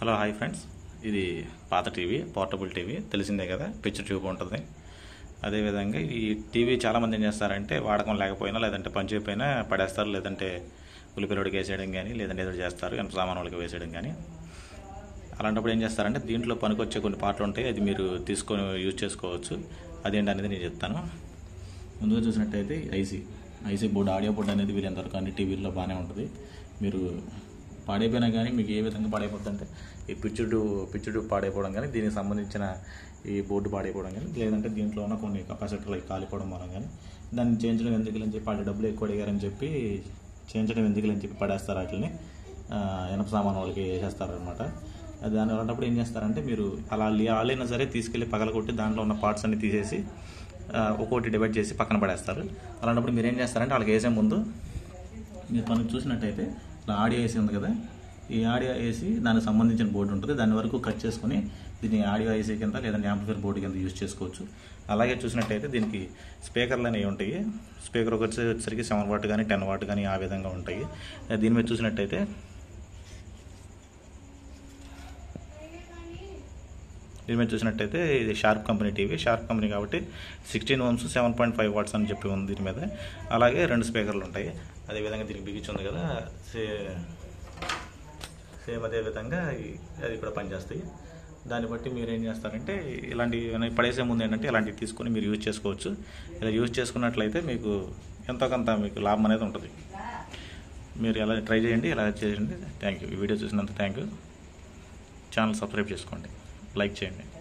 hello hi friends ఇది పాత TV portable TV తెలిసిందే కదా పిక్చర్ ట్యూబ్ ఉంటుంది అదేవిధంగా ఈ టీవీ చాలామంది ఏం చేస్తారంటే వాడకం లేకపోయినా లేదంటే పని చేయకపోయినా పడేస్తారు లేదంటే ఉల్లిపిల్లడికి వేసేయడం కానీ లేదంటే ఏదో చేస్తారు ఎంత సామాన్ వాళ్ళకి వేసేయడం కానీ అలాంటప్పుడు ఏం చేస్తారంటే దీంట్లో పనికొచ్చే కొన్ని పాటలు ఉంటాయి అది మీరు తీసుకొని యూజ్ చేసుకోవచ్చు అదేంటి అనేది నేను చెప్తాను ముందుగా చూసినట్టయితే IC IC board audio board అనేది వీళ్ళంతవరకు అన్ని టీవీల్లో బాగానే ఉంటుంది మీరు పాడైపోయినా కానీ మీకు ఏ విధంగా పాడైపోతుందంటే ఈ పిచ్చుడు పిచ్చుడు పాడైపోవడం కానీ దీనికి సంబంధించిన ఈ బోర్డు పాడైపోవడం కానీ లేదంటే దీంట్లో ఉన్న కొన్ని కెపాసిటర్లు కాలిపోవడం వల్ల కానీ దాన్ని చేయించడం ఎందుకు అని చెప్పి వాళ్ళు డబ్బులు ఎక్కువ అడిగారని చెప్పి చేయించడం ఎందుకు అని చెప్పి పడేస్తారు వాటిని ఎనప సామాన్ వాళ్ళకి వేసేస్తారు అనమాట దాని అలాంటప్పుడు ఏం చేస్తారంటే మీరు అలా వాళ్ళైనా సరే తీసుకెళ్ళి పగలగొట్టి దాంట్లో ఉన్న పార్ట్స్ అన్ని తీసేసి ఆ, ఒక్కొక్కటి డివైడ్ చేసి పక్కన పడేస్తారు అలాంటప్పుడు మీరు ఏం చేస్తారంటే వాళ్ళకి వేసే ముందు మీరు మనం చూసినట్టయితే ఇట్లా ఆడియో ఏసీ ఉంది కదా ఈ ఆడియో ఏసీ దానికి సంబంధించిన బోర్డు ఉంటుంది దాని వరకు కట్ చేసుకొని దీన్ని ఆడియో ఏసీ కింద లేదంటే యాంప్లిఫైర్ బోర్డు కింద యూజ్ చేసుకోవచ్చు అలాగే చూసినట్టయితే దీనికి స్పీకర్లు అనేవి ఉంటాయి స్పీకర్ ఒకటి వచ్చేసరికి సెవెన్ వాట్ కానీ టెన్ వాట్ కానీ ఆ విధంగా ఉంటాయి దీని మీద చూసినట్టయితే దీని మీద చూసినట్టయితే ఇది Sharp company TV Sharp company కాబట్టి sixteen ohms seven point five watts అని చెప్పి ఉంది దీని మీద అలాగే రెండు స్పీకర్లు ఉంటాయి అదేవిధంగా దీనికి బిగించి ఉంది కదా సే సేమ్ అదే విధంగా ఈ- అది కూడా పనిచేస్తాయి దాన్ని బట్టి మీరు ఏం చేస్తారంటే ఇలాంటి పడేసే ముందు ఏంటంటే ఇలాంటివి తీసుకొని మీరు యూజ్ చేసుకోవచ్చు ఇలా యూజ్ చేసుకున్నట్లయితే మీకు ఎంతో కొంత మీకు లాభం అనేది ఉంటుంది మీరు ఎలా ట్రై చేయండి ఇలా చేయండి థ్యాంక్ యూ ఈ వీడియో చూసినందుకు థ్యాంక్ యూ ఛానల్ సబ్స్క్రైబ్ చేసుకోండి లైక్ చేయండి